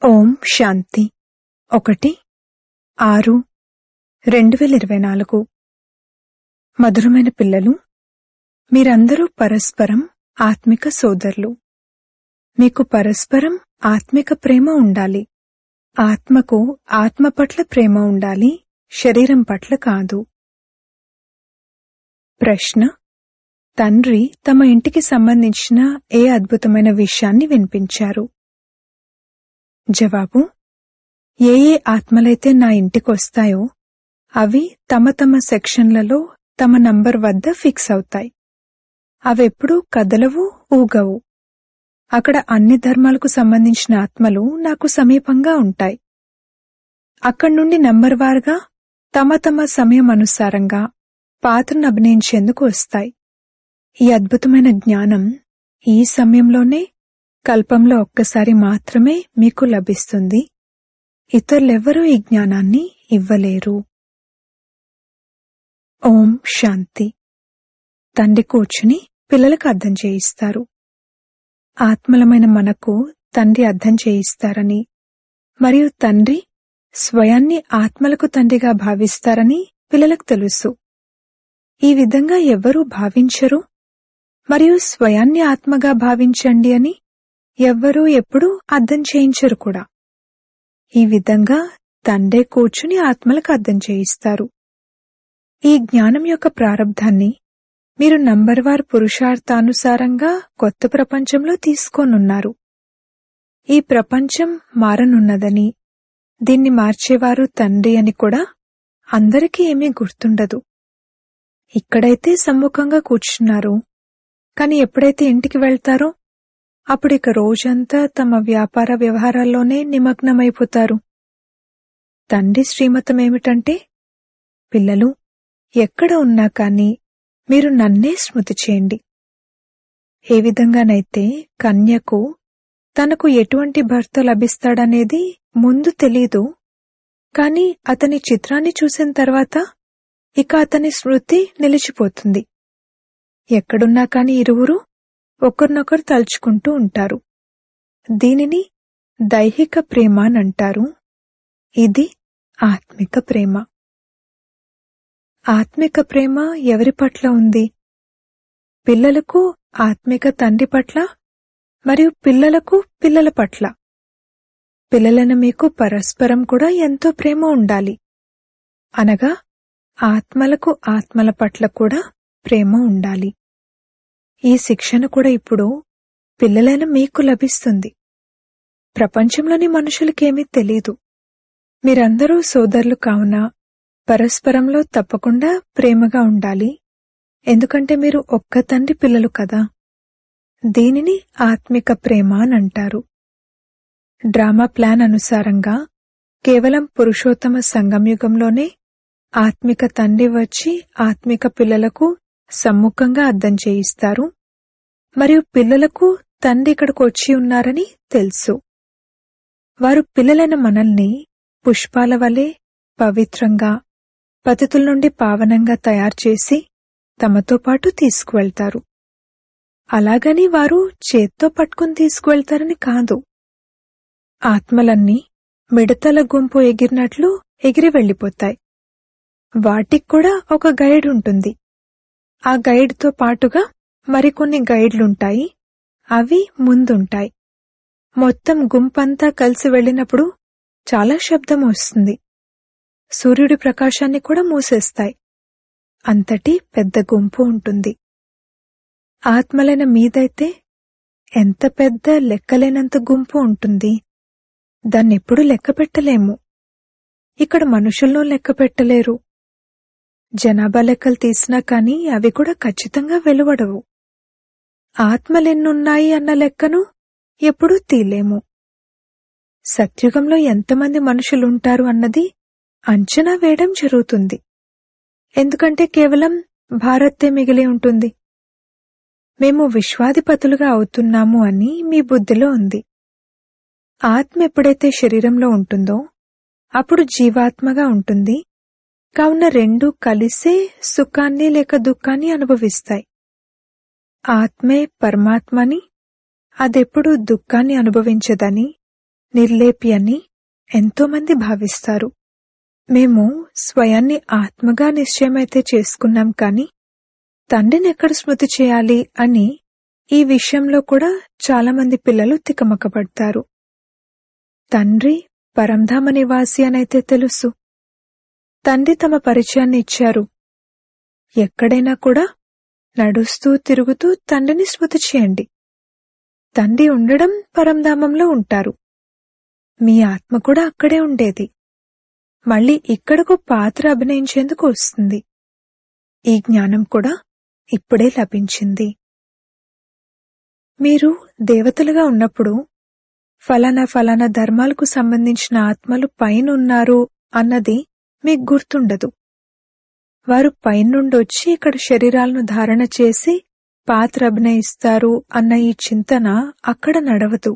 ఓం శాంతి ఒకటి ఆరు రెండు వేల ఇరవై నాలుగు మధురమైన పిల్లలు మీరందరూ పరస్పరం ఆత్మిక సోదరులు మీకు పరస్పరం ఆత్మిక ప్రేమ ఉండాలి ఆత్మకు ఆత్మ పట్ల ప్రేమ ఉండాలి శరీరం పట్ల కాదు ప్రశ్న తండ్రి తమ ఇంటికి సంబంధించిన ఏ అద్భుతమైన విషయాన్ని వినిపించారు జవాబు ఏ ఏ ఆత్మలైతే నా ఇంటికొస్తాయో అవి తమ తమ సెక్షన్లలో తమ నంబర్ వద్ద ఫిక్స్ అవుతాయి అవెప్పుడూ కదలవు ఊగవు అక్కడ అన్ని ధర్మాలకు సంబంధించిన ఆత్మలు నాకు సమీపంగా ఉంటాయి అక్కడి నుండి నంబర్ వారుగా తమ తమ సమయం అనుసారంగా పాత్రను అభినయించేందుకు వస్తాయి ఈ అద్భుతమైన జ్ఞానం ఈ సమయంలోనే కల్పంలో ఒక్కసారి మాత్రమే మీకు లభిస్తుంది ఇతరులెవ్వరూ ఈ జ్ఞానాన్ని ఇవ్వలేరు ఓం శాంతి తండ్రి కూర్చుని పిల్లలకు అర్థం చేయిస్తారు ఆత్మలమైన మనకు తండ్రి అర్థం చేయిస్తారని మరియు తండ్రి స్వయాన్ని ఆత్మలకు తండ్రిగా భావిస్తారని పిల్లలకు తెలుసు ఈ విధంగా ఎవ్వరూ భావించరు మరియు స్వయాన్ని ఆత్మగా భావించండి అని ఎవ్వరూ ఎప్పుడూ అర్థం చేయించరు కూడా ఈ విధంగా తండ్రే కూర్చుని ఆత్మలకు అర్థం చేయిస్తారు ఈ జ్ఞానం యొక్క ప్రారంధాన్ని మీరు నంబర్వార్ పురుషార్థానుసారంగా కొత్త ప్రపంచంలో తీసుకోనున్నారు ఈ ప్రపంచం మారనున్నదని దీన్ని మార్చేవారు తండ్రి అని కూడా అందరికీ ఏమీ గుర్తుండదు ఇక్కడైతే సమ్ముఖంగా కూర్చున్నారు కాని ఎప్పుడైతే ఇంటికి వెళ్తారో అప్పుడు ఇక రోజంతా తమ వ్యాపార వ్యవహారాల్లోనే నిమగ్నమైపోతారు తండ్రి శ్రీమతం ఏమిటంటే పిల్లలు ఎక్కడ ఉన్నా కాని మీరు నన్నే స్మృతి చేయండి ఏ విధంగానైతే కన్యకు తనకు ఎటువంటి భర్త లభిస్తాడనేది ముందు తెలీదు కాని అతని చిత్రాన్ని చూసిన తర్వాత ఇక అతని స్మృతి నిలిచిపోతుంది ఎక్కడున్నా కాని ఇరువురు ఒకరినొకరు తలుచుకుంటూ ఉంటారు దీనిని దైహిక ప్రేమ అంటారు ఇది ఆత్మిక ప్రేమ ఆత్మిక ప్రేమ ఎవరి పట్ల ఉంది పిల్లలకు ఆత్మిక తండ్రి పట్ల మరియు పిల్లలకు పిల్లల పట్ల పిల్లలను మీకు పరస్పరం కూడా ఎంతో ప్రేమ ఉండాలి అనగా ఆత్మలకు ఆత్మల పట్ల కూడా ప్రేమ ఉండాలి ఈ శిక్షణ కూడా ఇప్పుడు పిల్లలైన మీకు లభిస్తుంది ప్రపంచంలోని మనుషులకేమీ తెలీదు మీరందరూ సోదరులు కావున పరస్పరంలో తప్పకుండా ప్రేమగా ఉండాలి ఎందుకంటే మీరు ఒక్క తండ్రి పిల్లలు కదా దీనిని ఆత్మిక ప్రేమ అని అంటారు డ్రామా ప్లాన్ అనుసారంగా కేవలం పురుషోత్తమ సంగమయుగంలోనే ఆత్మిక తండ్రి వచ్చి ఆత్మిక పిల్లలకు సమ్ముఖంగా అర్థం చేయిస్తారు మరియు పిల్లలకు తండ్రి ఇక్కడికి వచ్చి ఉన్నారని తెలుసు వారు పిల్లలైన మనల్ని పుష్పాల వలె పవిత్రంగా పతితుల నుండి పావనంగా తయారు చేసి తమతో పాటు తీసుకువెళ్తారు అలాగని వారు చేత్తో పట్టుకుని తీసుకువెళ్తారని కాదు ఆత్మలన్నీ మిడతల గుంపు ఎగిరినట్లు ఎగిరి వెళ్లిపోతాయి వాటికి కూడా ఒక గైడ్ ఉంటుంది ఆ గైడ్తో పాటుగా మరికొన్ని గైడ్లుంటాయి అవి ముందుంటాయి మొత్తం గుంపంతా కలిసి వెళ్ళినప్పుడు చాలా శబ్దం వస్తుంది సూర్యుడి ప్రకాశాన్ని కూడా మూసేస్తాయి అంతటి పెద్ద గుంపు ఉంటుంది ఆత్మలైన మీదైతే ఎంత పెద్ద లెక్కలేనంత గుంపు ఉంటుంది దాన్నెప్పుడు లెక్క పెట్టలేము ఇక్కడ మనుషులను లెక్క పెట్టలేరు జనాభా లెక్కలు తీసినా కాని అవి కూడా ఖచ్చితంగా వెలువడవు ఆత్మలెన్నున్నాయి అన్న లెక్కను ఎప్పుడూ తీలేము సత్యుగంలో ఎంతమంది మనుషులుంటారు అన్నది అంచనా వేయడం జరుగుతుంది ఎందుకంటే కేవలం భారత్తే మిగిలి ఉంటుంది మేము విశ్వాధిపతులుగా అవుతున్నాము అని మీ బుద్ధిలో ఉంది ఆత్మ ఎప్పుడైతే శరీరంలో ఉంటుందో అప్పుడు జీవాత్మగా ఉంటుంది కావున రెండూ కలిసే సుఖాన్ని లేక దుఃఖాన్ని అనుభవిస్తాయి ఆత్మే పరమాత్మని అదెప్పుడు దుఃఖాన్ని అనుభవించదని నిర్లేపి అని ఎంతోమంది భావిస్తారు మేము స్వయాన్ని ఆత్మగా నిశ్చయమైతే చేసుకున్నాం కాని తండ్రిని ఎక్కడ స్మృతి చేయాలి అని ఈ విషయంలో కూడా చాలామంది పిల్లలు తికమకపడతారు తండ్రి పరంధామ నివాసి అనైతే తెలుసు తండ్రి తమ పరిచయాన్ని ఇచ్చారు ఎక్కడైనా కూడా నడుస్తూ తిరుగుతూ తండ్రిని స్మృతి చేయండి తండ్రి ఉండడం పరంధామంలో ఉంటారు మీ ఆత్మ కూడా అక్కడే ఉండేది మళ్ళీ ఇక్కడకు పాత్ర అభినయించేందుకు వస్తుంది ఈ జ్ఞానం కూడా ఇప్పుడే లభించింది మీరు దేవతలుగా ఉన్నప్పుడు ఫలానా ఫలానా ధర్మాలకు సంబంధించిన ఆత్మలు పైన ఉన్నారు అన్నది మీకు గుర్తుండదు వారు పైనుండొచ్చి ఇక్కడ శరీరాలను ధారణ చేసి పాత్ర అభినయిస్తారు అన్న ఈ చింతన అక్కడ నడవదు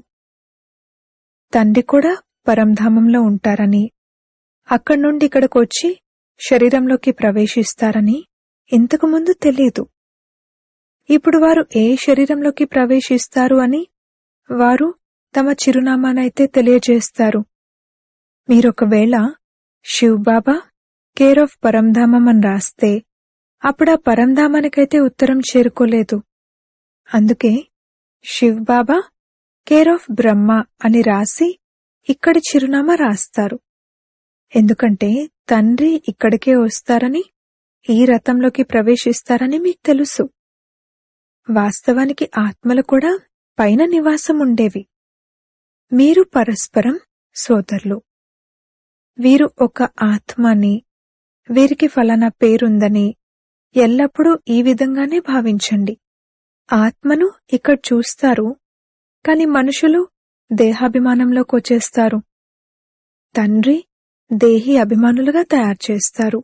తండ్రి కూడా పరంధామంలో ఉంటారని అక్కడి నుండి ఇక్కడికి వచ్చి శరీరంలోకి ప్రవేశిస్తారని ఇంతకు ముందు తెలియదు ఇప్పుడు వారు ఏ శరీరంలోకి ప్రవేశిస్తారు అని వారు తమ చిరునామానైతే తెలియజేస్తారు మీరొకవేళ శివబాబా కేర్ ఆఫ్ పరంధామం అని రాస్తే అప్పుడు ఆ పరంధామానికైతే ఉత్తరం చేరుకోలేదు అందుకే శివ్ బాబా కేర్ ఆఫ్ బ్రహ్మ అని రాసి ఇక్కడి చిరునామా రాస్తారు ఎందుకంటే తండ్రి ఇక్కడికే వస్తారని ఈ రథంలోకి ప్రవేశిస్తారని మీకు తెలుసు వాస్తవానికి ఆత్మలు కూడా పైన నివాసం ఉండేవి మీరు పరస్పరం సోదరులు వీరు ఒక ఆత్మని వీరికి ఫలానా పేరుందని ఎల్లప్పుడూ ఈ విధంగానే భావించండి ఆత్మను ఇక్కడ చూస్తారు కాని మనుషులు దేహాభిమానంలోకి వచ్చేస్తారు తండ్రి దేహి అభిమానులుగా తయారు చేస్తారు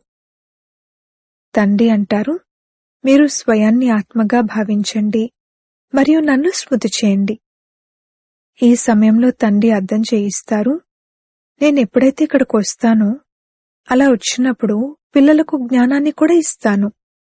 తండ్రి అంటారు మీరు స్వయాన్ని ఆత్మగా భావించండి మరియు నన్ను స్మృతి చేయండి ఈ సమయంలో తండ్రి అర్థం చేయిస్తారు నేను ఎప్పుడైతే ఇక్కడికి వస్తానో అలా వచ్చినప్పుడు పిల్లలకు జ్ఞానాన్ని కూడా ఇస్తాను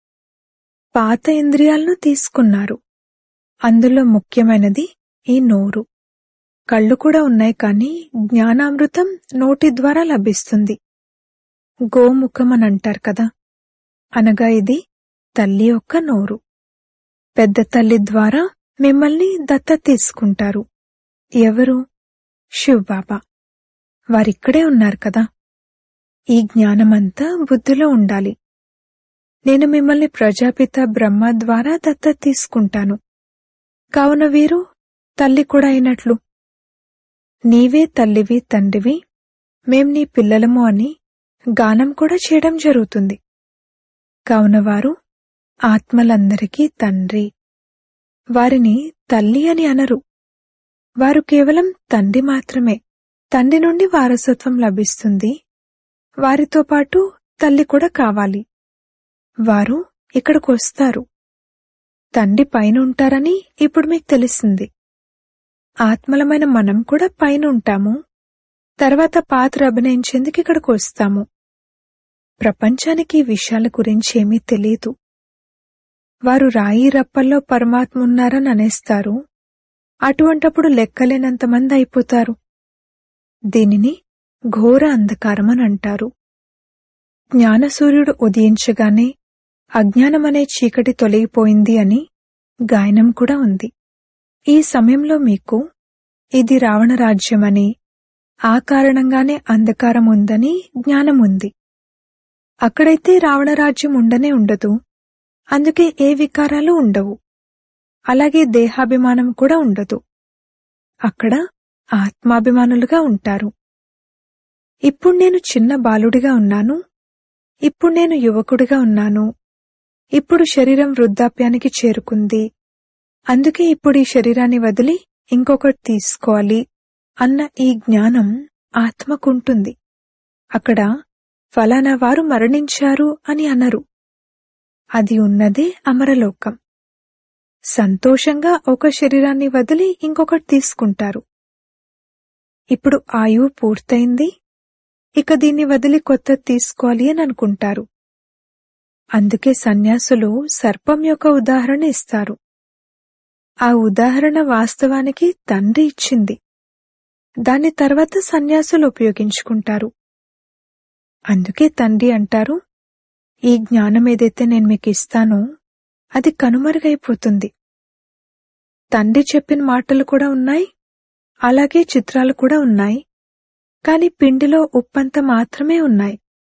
పాత ఇంద్రియాలను తీసుకున్నారు అందులో ముఖ్యమైనది ఈ నోరు కళ్ళు కూడా ఉన్నాయి కానీ జ్ఞానామృతం నోటి ద్వారా లభిస్తుంది గోముఖం అని అంటారు కదా అనగా ఇది తల్లి యొక్క నోరు పెద్ద తల్లి ద్వారా మిమ్మల్ని దత్త తీసుకుంటారు ఎవరు శివబాబా వారిక్కడే ఉన్నారు కదా ఈ జ్ఞానమంతా బుద్ధిలో ఉండాలి నేను మిమ్మల్ని ప్రజాపిత బ్రహ్మ ద్వారా దత్త తీసుకుంటాను కావున వీరు తల్లి కూడా అయినట్లు నీవే తల్లివి తండ్రివి మేం నీ పిల్లలము అని గానం కూడా చేయడం జరుగుతుంది కావున వారు ఆత్మలందరికీ తండ్రి వారిని తల్లి అని అనరు వారు కేవలం తండ్రి మాత్రమే తండ్రి నుండి వారసత్వం లభిస్తుంది వారితో పాటు తల్లి కూడా కావాలి వారు ఇక్కడికి వస్తారు తండ్రి పైన ఉంటారని ఇప్పుడు మీకు తెలిసింది ఆత్మలమైన మనం కూడా పైన ఉంటాము తర్వాత పాత్ర అభినయించేందుకు ఇక్కడికి వస్తాము ప్రపంచానికి ఈ విషయాల గురించి ఏమీ తెలియదు వారు రాయి రప్పల్లో పరమాత్మ ఉన్నారని అనేస్తారు అటువంటప్పుడు లెక్కలేనంత మంది అయిపోతారు దీనిని ఘోర అంధకారం అని అంటారు జ్ఞానసూర్యుడు ఉదయించగానే అజ్ఞానమనే చీకటి తొలగిపోయింది అని గాయనం కూడా ఉంది ఈ సమయంలో మీకు ఇది రావణ రాజ్యమని ఆ కారణంగానే అంధకారం ఉందని జ్ఞానం ఉంది అక్కడైతే రావణ రాజ్యం ఉండనే ఉండదు అందుకే ఏ వికారాలు ఉండవు అలాగే దేహాభిమానం కూడా ఉండదు అక్కడ ఆత్మాభిమానులుగా ఉంటారు ఇప్పుడు నేను చిన్న బాలుడిగా ఉన్నాను ఇప్పుడు నేను యువకుడిగా ఉన్నాను ఇప్పుడు శరీరం వృద్ధాప్యానికి చేరుకుంది అందుకే ఇప్పుడు ఈ శరీరాన్ని వదిలి ఇంకొకటి తీసుకోవాలి అన్న ఈ జ్ఞానం ఆత్మకుంటుంది అక్కడ ఫలానా వారు మరణించారు అని అనరు అది ఉన్నదే అమరలోకం సంతోషంగా ఒక శరీరాన్ని వదిలి ఇంకొకటి తీసుకుంటారు ఇప్పుడు ఆయువు పూర్తయింది ఇక దీన్ని వదిలి కొత్తది తీసుకోవాలి అని అనుకుంటారు అందుకే సన్యాసులు సర్పం యొక్క ఉదాహరణ ఇస్తారు ఆ ఉదాహరణ వాస్తవానికి తండ్రి ఇచ్చింది దాని తర్వాత సన్యాసులు ఉపయోగించుకుంటారు అందుకే తండ్రి అంటారు ఈ జ్ఞానం ఏదైతే నేను మీకు ఇస్తానో అది కనుమరుగైపోతుంది తండ్రి చెప్పిన మాటలు కూడా ఉన్నాయి అలాగే చిత్రాలు కూడా ఉన్నాయి కాని పిండిలో ఉప్పంత మాత్రమే ఉన్నాయి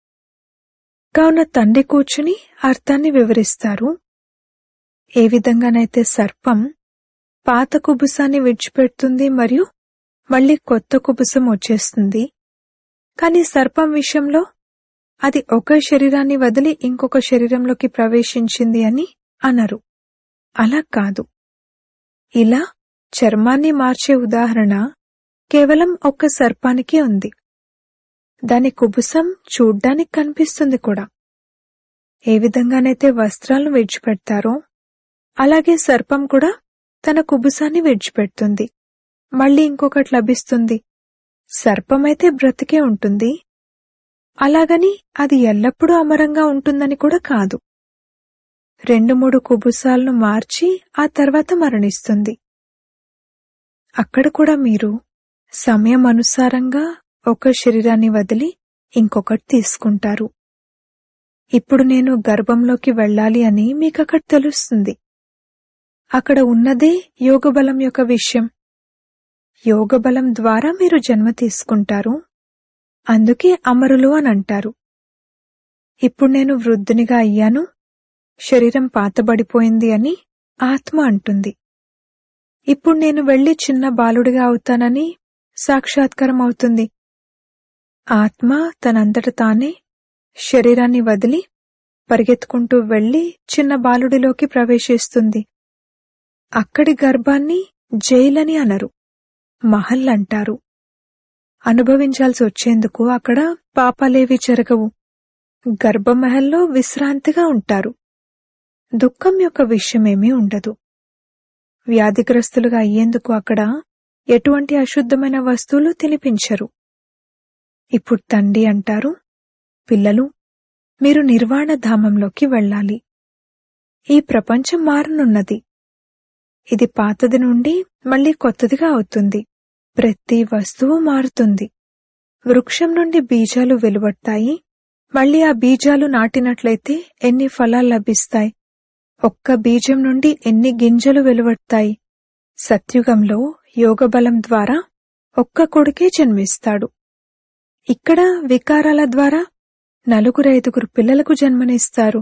కావున తండ్రి కూర్చుని అర్థాన్ని వివరిస్తారు ఏ విధంగానైతే సర్పం పాత కుబుసాన్ని విడిచిపెడుతుంది మరియు మళ్ళీ కొత్త కుబుసం వచ్చేస్తుంది కాని సర్పం విషయంలో అది ఒక శరీరాన్ని వదిలి ఇంకొక శరీరంలోకి ప్రవేశించింది అని అనరు అలా కాదు ఇలా చర్మాన్ని మార్చే ఉదాహరణ కేవలం ఒక్క సర్పానికే ఉంది దాని కుబుసం చూడ్డానికి కనిపిస్తుంది కూడా ఏ విధంగానైతే వస్త్రాలను విడిచిపెడతారో అలాగే సర్పం కూడా తన కుబుసాన్ని విడిచిపెడుతుంది మళ్ళీ ఇంకొకటి లభిస్తుంది సర్పమైతే బ్రతికే ఉంటుంది అలాగని అది ఎల్లప్పుడూ అమరంగా ఉంటుందని కూడా కాదు రెండు మూడు కుబుసాలను మార్చి ఆ తర్వాత మరణిస్తుంది అక్కడ కూడా మీరు సమయం అనుసారంగా ఒక శరీరాన్ని వదిలి ఇంకొకటి తీసుకుంటారు ఇప్పుడు నేను గర్భంలోకి వెళ్ళాలి అని మీకు అక్కడ తెలుస్తుంది అక్కడ ఉన్నదే యోగబలం యొక్క విషయం యోగబలం ద్వారా మీరు జన్మ తీసుకుంటారు అందుకే అమరులు అని అంటారు ఇప్పుడు నేను వృద్ధునిగా అయ్యాను శరీరం పాతబడిపోయింది అని ఆత్మ అంటుంది ఇప్పుడు నేను వెళ్లి చిన్న బాలుడిగా అవుతానని సాక్షాత్కారం అవుతుంది ఆత్మ తనంతట తానే శరీరాన్ని వదిలి పరిగెత్తుకుంటూ వెళ్లి చిన్న బాలుడిలోకి ప్రవేశిస్తుంది అక్కడి గర్భాన్ని జైలని అనరు మహల్ అంటారు అనుభవించాల్సి వచ్చేందుకు అక్కడ పాపాలేవి జరగవు గర్భమహల్లో విశ్రాంతిగా ఉంటారు దుఃఖం యొక్క విషయమేమీ ఉండదు వ్యాధిగ్రస్తులుగా అయ్యేందుకు అక్కడ ఎటువంటి అశుద్ధమైన వస్తువులు తినిపించరు ఇప్పుడు తండ్రి అంటారు పిల్లలు మీరు నిర్వాణ ధామంలోకి వెళ్ళాలి ఈ ప్రపంచం మారనున్నది ఇది పాతది నుండి మళ్ళీ కొత్తదిగా అవుతుంది ప్రతి వస్తువు మారుతుంది వృక్షం నుండి బీజాలు వెలువడతాయి మళ్ళీ ఆ బీజాలు నాటినట్లయితే ఎన్ని ఫలాలు లభిస్తాయి ఒక్క బీజం నుండి ఎన్ని గింజలు వెలువడతాయి సత్యుగంలో యోగబలం ద్వారా ఒక్క కొడుకే జన్మిస్తాడు ఇక్కడ వికారాల ద్వారా నలుగురు ఐదుగురు పిల్లలకు జన్మనిస్తారు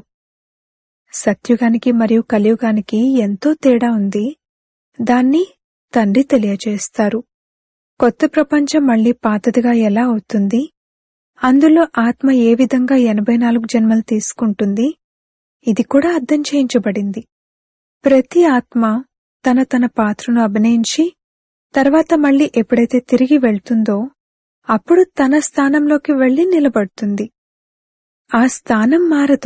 సత్యుగానికి మరియు కలియుగానికి ఎంతో తేడా ఉంది దాన్ని తండ్రి తెలియజేస్తారు కొత్త ప్రపంచం మళ్లీ పాతదిగా ఎలా అవుతుంది అందులో ఆత్మ ఏ విధంగా ఎనభై నాలుగు జన్మలు తీసుకుంటుంది ఇది కూడా అర్థం చేయించబడింది ప్రతి ఆత్మ తన తన పాత్రను అభినయించి తర్వాత మళ్ళీ ఎప్పుడైతే తిరిగి వెళ్తుందో అప్పుడు తన స్థానంలోకి వెళ్లి నిలబడుతుంది ఆ స్థానం మారదు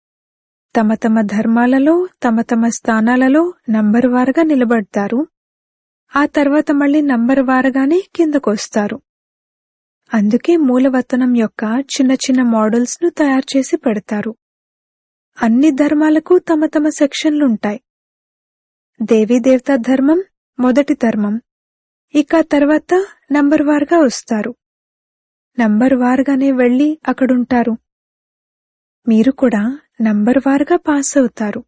తమ తమ ధర్మాలలో తమ తమ స్థానాలలో నంబర్ వారుగా నిలబడతారు ఆ తర్వాత మళ్ళీ నంబర్ వారుగానే కిందకొస్తారు అందుకే మూలవతనం యొక్క చిన్న చిన్న మోడల్స్ ను తయారు చేసి పెడతారు అన్ని ధర్మాలకు తమ తమ సెక్షన్లుంటాయి దేవీదేవతా ధర్మం మొదటి ధర్మం ఇక తర్వాత నంబర్ వారుగా వస్తారు నంబర్ వారుగానే వెళ్లి అక్కడుంటారు మీరు కూడా నంబర్ వారుగా పాస్ అవుతారు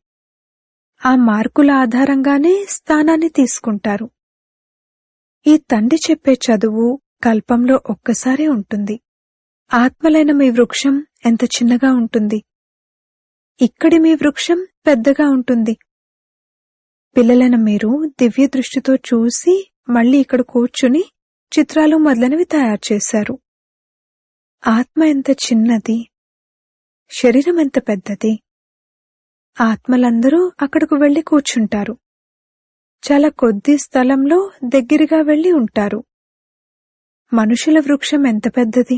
ఆ మార్కుల ఆధారంగానే స్థానాన్ని తీసుకుంటారు ఈ తండ్రి చెప్పే చదువు కల్పంలో ఒక్కసారే ఉంటుంది ఆత్మలైన మీ వృక్షం ఎంత చిన్నగా ఉంటుంది ఇక్కడి మీ వృక్షం పెద్దగా ఉంటుంది పిల్లలైన మీరు దివ్య దృష్టితో చూసి మళ్ళీ ఇక్కడ కూర్చుని చిత్రాలు మొదలైనవి తయారు చేశారు ఆత్మ ఎంత చిన్నది శరీరం ఎంత పెద్దది ఆత్మలందరూ అక్కడకు వెళ్లి కూర్చుంటారు చాలా కొద్ది స్థలంలో దగ్గరగా వెళ్లి ఉంటారు మనుషుల వృక్షం ఎంత పెద్దది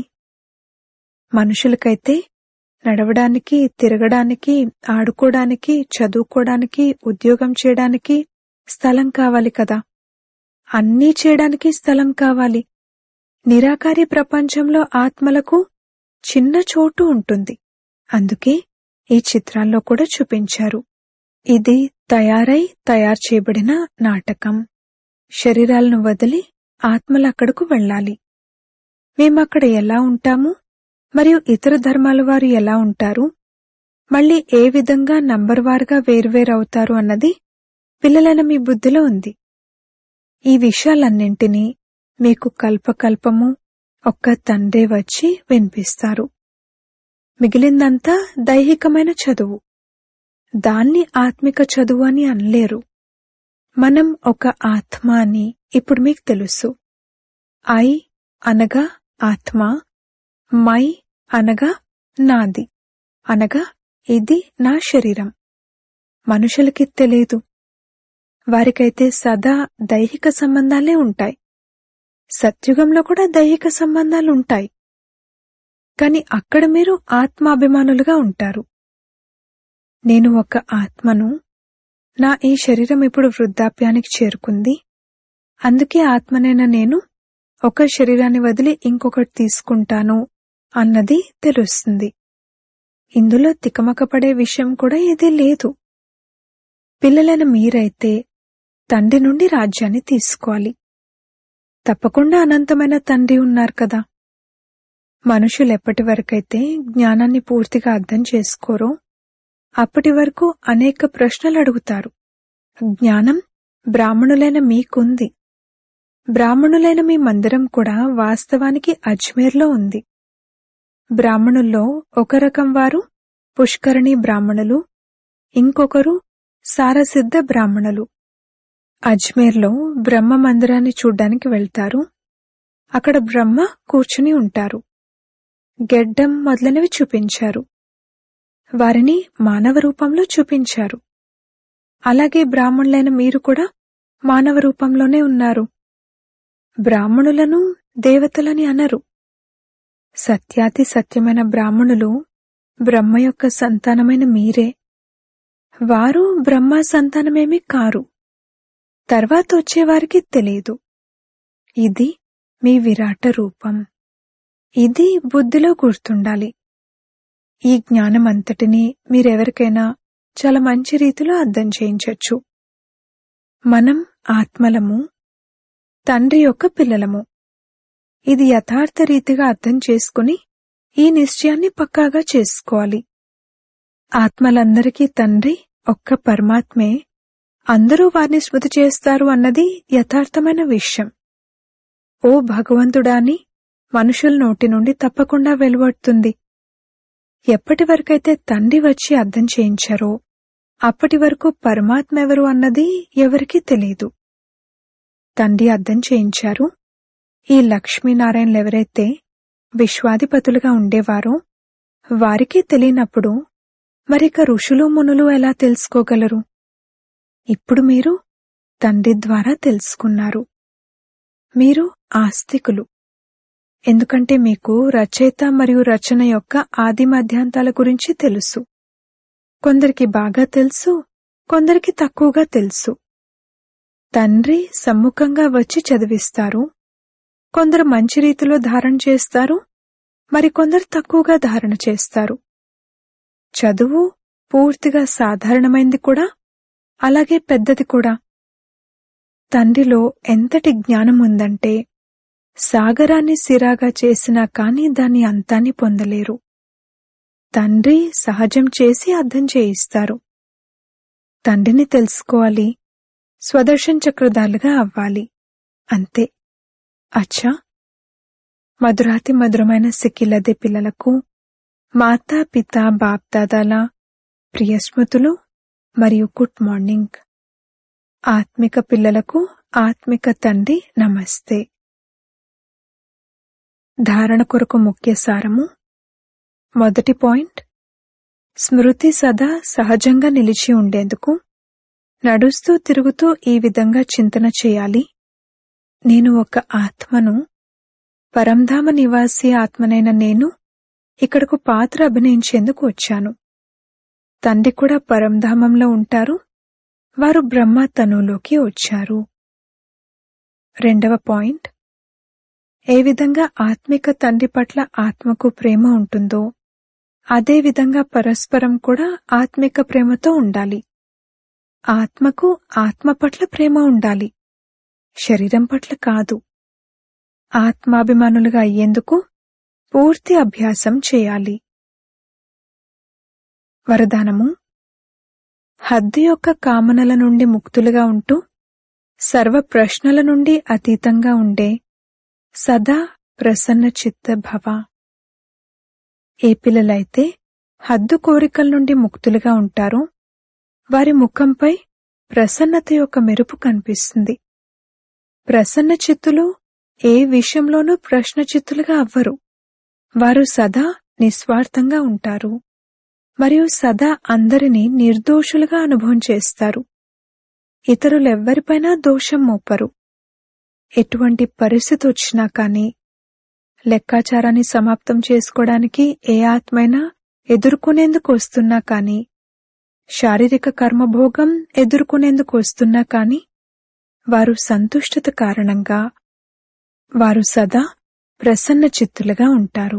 మనుషులకైతే నడవడానికి తిరగడానికి ఆడుకోవడానికి చదువుకోవడానికి ఉద్యోగం చేయడానికి స్థలం కావాలి కదా అన్నీ చేయడానికి స్థలం కావాలి నిరాకారి ప్రపంచంలో ఆత్మలకు చిన్న చోటు ఉంటుంది అందుకే ఈ చిత్రాల్లో కూడా చూపించారు ఇది తయారై తయారు చేయబడిన నాటకం శరీరాలను వదిలి ఆత్మలు అక్కడకు వెళ్ళాలి మేమక్కడ ఎలా ఉంటాము మరియు ఇతర ధర్మాల వారు ఎలా ఉంటారు మళ్ళీ ఏ విధంగా నంబర్ వారుగా వేర్వేరవుతారు అన్నది పిల్లలైన మీ బుద్ధిలో ఉంది ఈ విషయాలన్నింటినీ మీకు కల్పకల్పము ఒక్క తండ్రే వచ్చి వినిపిస్తారు మిగిలిందంతా దైహికమైన చదువు దాన్ని ఆత్మిక చదువు అని అనలేరు మనం ఒక ఆత్మ అని ఇప్పుడు మీకు తెలుసు ఐ అనగా ఆత్మ మై అనగా నాది అనగా ఇది నా శరీరం మనుషులకి తెలియదు వారికైతే సదా దైహిక సంబంధాలే ఉంటాయి సత్యుగంలో కూడా దైహిక సంబంధాలు ఉంటాయి కాని అక్కడ మీరు ఆత్మాభిమానులుగా ఉంటారు నేను ఒక ఆత్మను నా ఈ శరీరం ఇప్పుడు వృద్ధాప్యానికి చేరుకుంది అందుకే ఆత్మనైన నేను ఒక శరీరాన్ని వదిలి ఇంకొకటి తీసుకుంటాను అన్నది తెలుస్తుంది ఇందులో తికమకపడే విషయం కూడా ఏదీ లేదు పిల్లలైన మీరైతే తండ్రి నుండి రాజ్యాన్ని తీసుకోవాలి తప్పకుండా అనంతమైన తండ్రి ఉన్నారు కదా మనుషులు ఎప్పటి వరకైతే జ్ఞానాన్ని పూర్తిగా అర్థం చేసుకోరో అప్పటి వరకు అనేక ప్రశ్నలు అడుగుతారు జ్ఞానం బ్రాహ్మణులైన మీకుంది బ్రాహ్మణులైన మీ మందిరం కూడా వాస్తవానికి అజ్మీర్లో ఉంది బ్రాహ్మణుల్లో ఒక రకం వారు పుష్కరణి బ్రాహ్మణులు ఇంకొకరు సారసిద్ధ బ్రాహ్మణులు అజ్మీర్లో బ్రహ్మ మందిరాన్ని చూడ్డానికి వెళ్తారు అక్కడ బ్రహ్మ కూర్చుని ఉంటారు గెడ్డం మొదలైనవి చూపించారు వారిని మానవ రూపంలో చూపించారు అలాగే బ్రాహ్మణులైన మీరు కూడా మానవ రూపంలోనే ఉన్నారు బ్రాహ్మణులను దేవతలని అనరు సత్యాతి సత్యమైన బ్రాహ్మణులు బ్రహ్మ యొక్క సంతానమైన మీరే వారు బ్రహ్మ సంతానమేమీ కారు తర్వాత వచ్చేవారికి తెలియదు ఇది మీ విరాట రూపం ఇది బుద్ధిలో గుర్తుండాలి ఈ జ్ఞానం అంతటినీ మీరెవరికైనా చాలా మంచి రీతిలో అర్థం చేయించొచ్చు మనం ఆత్మలము తండ్రి యొక్క పిల్లలము ఇది యథార్థ రీతిగా అర్థం చేసుకుని ఈ నిశ్చయాన్ని పక్కాగా చేసుకోవాలి ఆత్మలందరికీ తండ్రి ఒక్క పరమాత్మే అందరూ వారిని స్మృతి చేస్తారు అన్నది యథార్థమైన విషయం ఓ భగవంతుడా అని మనుషుల నోటి నుండి తప్పకుండా వెలువడుతుంది ఎప్పటి వరకైతే తండ్రి వచ్చి అర్థం చేయించారో అప్పటి వరకు పరమాత్మ ఎవరు అన్నది ఎవరికీ తెలియదు తండ్రి అర్థం చేయించారు ఈ లక్ష్మీనారాయణలు ఎవరైతే విశ్వాధిపతులుగా ఉండేవారో వారికి తెలియనప్పుడు మరిక ఋషులు మునులు ఎలా తెలుసుకోగలరు ఇప్పుడు మీరు తండ్రి ద్వారా తెలుసుకున్నారు మీరు ఆస్తికులు ఎందుకంటే మీకు రచయిత మరియు రచన యొక్క ఆది మధ్యాంతాల గురించి తెలుసు కొందరికి బాగా తెలుసు కొందరికి తక్కువగా తెలుసు తండ్రి సమ్ముఖంగా వచ్చి చదివిస్తారు కొందరు మంచి రీతిలో ధారణ చేస్తారు మరికొందరు తక్కువగా ధారణ చేస్తారు చదువు పూర్తిగా సాధారణమైంది కూడా అలాగే పెద్దది కూడా తండ్రిలో ఎంతటి జ్ఞానం ఉందంటే సాగరాన్ని సిరాగా చేసినా కాని దాని అంతాన్ని పొందలేరు తండ్రి సహజం చేసి అర్థం చేయిస్తారు తండ్రిని తెలుసుకోవాలి స్వదర్శన్ చక్రధాలుగా అవ్వాలి అంతే అచ్చా మధురాతి మధురమైన సిక్కిలదే పిల్లలకు మాతా పిత బాప్దాదాల ప్రియ స్మృతులు మరియు గుడ్ మార్నింగ్ ఆత్మిక పిల్లలకు ఆత్మిక తండ్రి నమస్తే ధారణ కొరకు ముఖ్య సారము మొదటి పాయింట్ స్మృతి సదా సహజంగా నిలిచి ఉండేందుకు నడుస్తూ తిరుగుతూ ఈ విధంగా చింతన చేయాలి నేను ఒక ఆత్మను పరంధామ నివాసి ఆత్మనైన నేను ఇక్కడకు పాత్ర అభినయించేందుకు వచ్చాను తండ్రి కూడా పరంధామంలో ఉంటారు వారు బ్రహ్మ తనులోకి వచ్చారు రెండవ పాయింట్ ఏ విధంగా ఆత్మిక తండ్రి పట్ల ఆత్మకు ప్రేమ ఉంటుందో అదే విధంగా పరస్పరం కూడా ఆత్మిక ప్రేమతో ఉండాలి ఆత్మకు ఆత్మ పట్ల ప్రేమ ఉండాలి శరీరం పట్ల కాదు ఆత్మాభిమానులుగా అయ్యేందుకు పూర్తి అభ్యాసం చేయాలి వరదానము హద్దు యొక్క కామనల నుండి ముక్తులుగా ఉంటూ సర్వ ప్రశ్నల నుండి అతీతంగా ఉండే సదా ప్రసన్న చిత్త భవ ఏ పిల్లలైతే హద్దు కోరికల నుండి ముక్తులుగా ఉంటారో వారి ముఖంపై ప్రసన్నత యొక్క మెరుపు కనిపిస్తుంది ప్రసన్న చిత్తులు ఏ విషయంలోనూ ప్రశ్న చిత్తులుగా అవ్వరు వారు సదా నిస్వార్థంగా ఉంటారు మరియు సదా అందరినీ నిర్దోషులుగా అనుభవం చేస్తారు ఇతరులెవ్వరిపైనా దోషం మోపరు ఎటువంటి పరిస్థితి వచ్చినా కానీ లెక్కాచారాన్ని సమాప్తం చేసుకోవడానికి ఏ ఆత్మైనా ఎదుర్కొనేందుకు వస్తున్నా కానీ శారీరక కర్మభోగం ఎదుర్కొనేందుకు వస్తున్నా కానీ వారు సంతుష్టత కారణంగా వారు సదా ప్రసన్న చిత్తులుగా ఉంటారు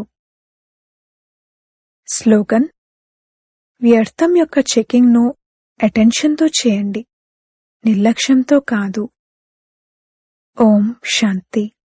స్లోగన్ వ్యర్థం యొక్క చెకింగ్ను అటెన్షన్తో చేయండి నిర్లక్ష్యంతో కాదు ఓం శాంతి